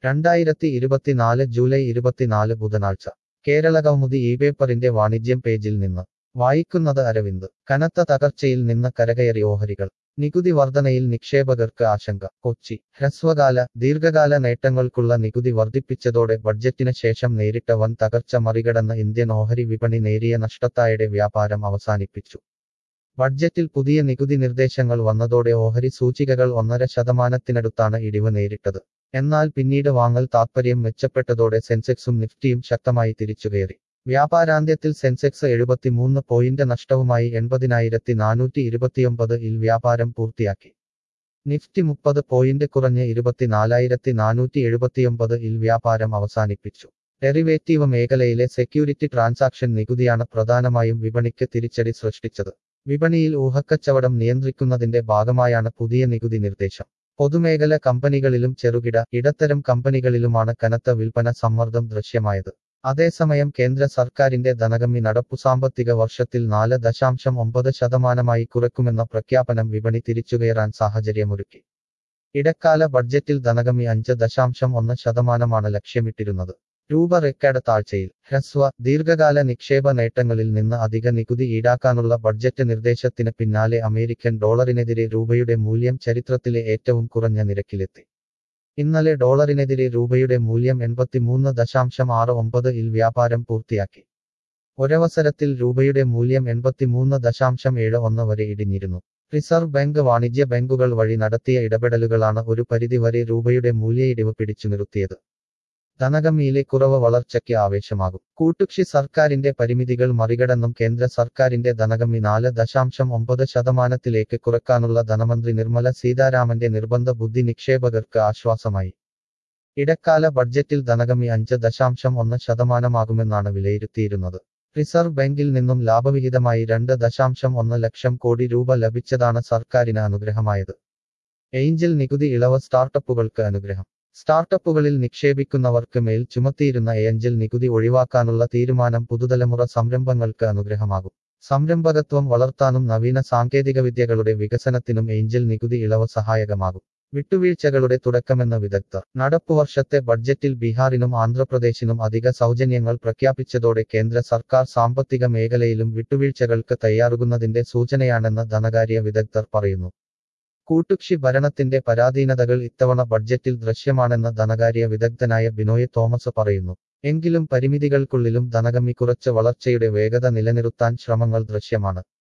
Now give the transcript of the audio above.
രണ്ടായിരത്തി ഇരുപത്തിനാല് ജൂലൈ ഇരുപത്തിനാല് ബുധനാഴ്ച കേരള കൗമുദി ഈ പേപ്പറിന്റെ വാണിജ്യം പേജിൽ നിന്ന് വായിക്കുന്നത് അരവിന്ദ് കനത്ത തകർച്ചയിൽ നിന്ന് കരകയറി ഓഹരികൾ നികുതി വർധനയിൽ നിക്ഷേപകർക്ക് ആശങ്ക കൊച്ചി ഹ്രസ്വകാല ദീർഘകാല നേട്ടങ്ങൾക്കുള്ള നികുതി വർദ്ധിപ്പിച്ചതോടെ ബഡ്ജറ്റിന് ശേഷം നേരിട്ട വൻ തകർച്ച മറികടന്ന് ഇന്ത്യൻ ഓഹരി വിപണി നേരിയ നഷ്ടത്തായുടെ വ്യാപാരം അവസാനിപ്പിച്ചു ബഡ്ജറ്റിൽ പുതിയ നികുതി നിർദ്ദേശങ്ങൾ വന്നതോടെ ഓഹരി സൂചികകൾ ഒന്നര ശതമാനത്തിനടുത്താണ് ഇടിവ് നേരിട്ടത് എന്നാൽ പിന്നീട് വാങ്ങൽ താത്പര്യം മെച്ചപ്പെട്ടതോടെ സെൻസെക്സും നിഫ്റ്റിയും ശക്തമായി തിരിച്ചുകയറി വ്യാപാരാന്ത്യത്തിൽ സെൻസെക്സ് എഴുപത്തിമൂന്ന് പോയിന്റ് നഷ്ടവുമായി എൺപതിനായിരത്തി നാനൂറ്റി ഇരുപത്തിയൊമ്പത് ഇൽ വ്യാപാരം പൂർത്തിയാക്കി നിഫ്റ്റി മുപ്പത് പോയിന്റ് കുറഞ്ഞ് ഇരുപത്തിനാലായിരത്തി നാനൂറ്റി എഴുപത്തിയൊമ്പത് ഇൽ വ്യാപാരം അവസാനിപ്പിച്ചു ഡെറിവേറ്റീവ് മേഖലയിലെ സെക്യൂരിറ്റി ട്രാൻസാക്ഷൻ നികുതിയാണ് പ്രധാനമായും വിപണിക്ക് തിരിച്ചടി സൃഷ്ടിച്ചത് വിപണിയിൽ ഊഹക്കച്ചവടം നിയന്ത്രിക്കുന്നതിന്റെ ഭാഗമായാണ് പുതിയ നികുതി നിർദ്ദേശം പൊതുമേഖല കമ്പനികളിലും ചെറുകിട ഇടത്തരം കമ്പനികളിലുമാണ് കനത്ത വിൽപ്പന സമ്മർദ്ദം ദൃശ്യമായത് അതേസമയം കേന്ദ്ര സർക്കാരിന്റെ ധനകമ്മി നടപ്പു സാമ്പത്തിക വർഷത്തിൽ നാല് ദശാംശം ഒമ്പത് ശതമാനമായി കുറയ്ക്കുമെന്ന പ്രഖ്യാപനം വിപണി തിരിച്ചുകയറാൻ സാഹചര്യമൊരുക്കി ഇടക്കാല ബഡ്ജറ്റിൽ ധനകമ്മി അഞ്ച് ദശാംശം ഒന്ന് ശതമാനമാണ് ലക്ഷ്യമിട്ടിരുന്നത് രൂപ റെക്കോർഡ് താഴ്ചയിൽ ഹ്രസ്വ ദീർഘകാല നിക്ഷേപ നേട്ടങ്ങളിൽ നിന്ന് അധിക നികുതി ഈടാക്കാനുള്ള ബഡ്ജറ്റ് നിർദ്ദേശത്തിന് പിന്നാലെ അമേരിക്കൻ ഡോളറിനെതിരെ രൂപയുടെ മൂല്യം ചരിത്രത്തിലെ ഏറ്റവും കുറഞ്ഞ നിരക്കിലെത്തി ഇന്നലെ ഡോളറിനെതിരെ രൂപയുടെ മൂല്യം എൺപത്തിമൂന്ന് ദശാംശം ആറ് ഒമ്പത് ഇൽ വ്യാപാരം പൂർത്തിയാക്കി ഒരവസരത്തിൽ രൂപയുടെ മൂല്യം എൺപത്തിമൂന്ന് ദശാംശം ഏഴ് ഒന്ന് വരെ ഇടിഞ്ഞിരുന്നു റിസർവ് ബാങ്ക് വാണിജ്യ ബാങ്കുകൾ വഴി നടത്തിയ ഇടപെടലുകളാണ് ഒരു പരിധിവരെ രൂപയുടെ മൂല്യയിടിവ് പിടിച്ചു നിർത്തിയത് ധനകമ്മിയിലെ കുറവ് വളർച്ചയ്ക്ക് ആവേശമാകും കൂട്ടുകക്ഷി സർക്കാരിന്റെ പരിമിതികൾ മറികടന്നും കേന്ദ്ര സർക്കാരിന്റെ ധനകമ്മി നാല് ദശാംശം ഒമ്പത് ശതമാനത്തിലേക്ക് കുറയ്ക്കാനുള്ള ധനമന്ത്രി നിർമ്മല സീതാരാമന്റെ നിർബന്ധ ബുദ്ധി നിക്ഷേപകർക്ക് ആശ്വാസമായി ഇടക്കാല ബഡ്ജറ്റിൽ ധനകമ്മി അഞ്ച് ദശാംശം ഒന്ന് ശതമാനമാകുമെന്നാണ് വിലയിരുത്തിയിരുന്നത് റിസർവ് ബാങ്കിൽ നിന്നും ലാഭവിഹിതമായി രണ്ട് ദശാംശം ഒന്ന് ലക്ഷം കോടി രൂപ ലഭിച്ചതാണ് സർക്കാരിന് അനുഗ്രഹമായത് ഏഞ്ചൽ നികുതി ഇളവ് സ്റ്റാർട്ടപ്പുകൾക്ക് അനുഗ്രഹം സ്റ്റാർട്ടപ്പുകളിൽ നിക്ഷേപിക്കുന്നവർക്ക് മേൽ ചുമത്തിയിരുന്ന ഏഞ്ചൽ നികുതി ഒഴിവാക്കാനുള്ള തീരുമാനം പുതുതലമുറ സംരംഭങ്ങൾക്ക് അനുഗ്രഹമാകും സംരംഭകത്വം വളർത്താനും നവീന സാങ്കേതികവിദ്യകളുടെ വികസനത്തിനും ഏഞ്ചൽ നികുതി ഇളവ് സഹായകമാകും വിട്ടുവീഴ്ചകളുടെ തുടക്കമെന്ന വിദഗ്ധർ നടപ്പുവർഷത്തെ ബഡ്ജറ്റിൽ ബീഹാറിനും ആന്ധ്രാപ്രദേശിനും അധിക സൗജന്യങ്ങൾ പ്രഖ്യാപിച്ചതോടെ കേന്ദ്ര സർക്കാർ സാമ്പത്തിക മേഖലയിലും വിട്ടുവീഴ്ചകൾക്ക് തയ്യാറുകുന്നതിന്റെ സൂചനയാണെന്ന് ധനകാര്യ വിദഗ്ധർ പറയുന്നു കൂട്ടുകക്ഷി ഭരണത്തിന്റെ പരാധീനതകൾ ഇത്തവണ ബഡ്ജറ്റിൽ ദൃശ്യമാണെന്ന് ധനകാര്യ വിദഗ്ധനായ ബിനോയ് തോമസ് പറയുന്നു എങ്കിലും പരിമിതികൾക്കുള്ളിലും ധനകമ്മി കുറച്ച് വളർച്ചയുടെ വേഗത നിലനിർത്താൻ ശ്രമങ്ങൾ ദൃശ്യമാണ്